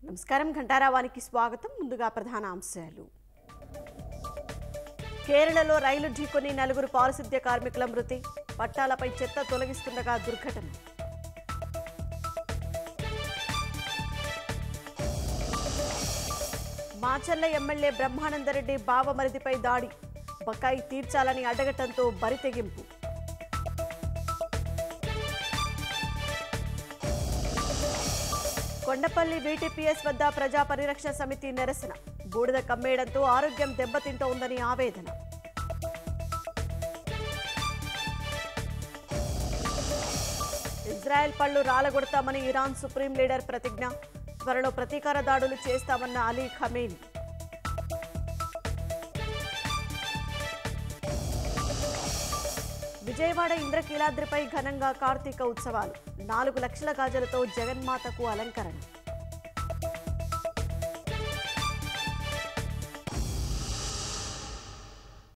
నమస్కారం ఘంటారావానికి స్వాగతం ముందుగా ప్రధాన అంశాలు కేరళలో రైలు ఢీకొని నలుగురు పారిశుద్ధ్య కార్మికుల మృతి పట్టాలపై చెత్త తొలగిస్తుండగా దుర్ఘటన మాచర్ల ఎమ్మెల్యే బ్రహ్మానందరెడ్డి బావమరిదిపై దాడి బకాయి తీర్చాలని అడగటంతో బరితెగింపు కొండపల్లి వీటీపీఎస్ వద్ద ప్రజా పరిరక్షణ సమితి నిరసన బూడిద కమ్మేయడంతో ఆరోగ్యం దెబ్బతింటోందని ఆవేదన ఇజ్రాయెల్ పళ్లు రాలగొడతామని ఇరాన్ సుప్రీం లీడర్ ప్రతిజ్ఞ త్వరలో ప్రతీకార దాడులు చేస్తామన్న అలీ ఖమేని విజయవాడ ఇంద్రకీలాద్రిపై ఘనంగా కార్తీక ఉత్సవాలు నాలుగు లక్షల గాజులతో జగన్మాతకు అలంకరణ